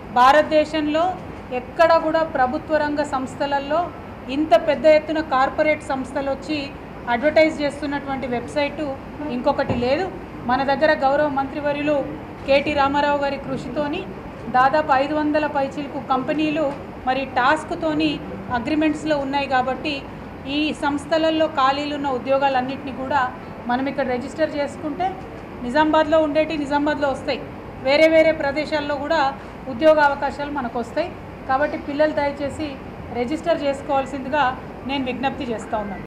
భారతదేశంలో ఎక్కడ కూడా ప్రభుత్వ రంగ సంస్థలలో ఇంత పెద్ద ఎత్తున కార్పొరేట్ సంస్థలు వచ్చి అడ్వర్టైజ్ చేస్తున్నటువంటి వెబ్సైటు ఇంకొకటి లేదు మన దగ్గర గౌరవ మంత్రివర్యులు కేటీ రామారావు గారి కృషితోని దాదాపు ఐదు వందల పైచిలకు కంపెనీలు మరి టాస్క్తోని అగ్రిమెంట్స్లో ఉన్నాయి కాబట్టి ఈ సంస్థలలో ఖాళీలు ఉన్న ఉద్యోగాలన్నింటినీ కూడా మనం ఇక్కడ రిజిస్టర్ చేసుకుంటే నిజామాబాద్లో ఉండేటి నిజామాబాద్లో వస్తాయి వేరే వేరే ప్రదేశాల్లో కూడా ఉద్యోగ అవకాశాలు మనకు వస్తాయి కాబట్టి పిల్లలు దయచేసి రిజిస్టర్ చేసుకోవాల్సిందిగా నేను విజ్ఞప్తి చేస్తూ ఉన్నాను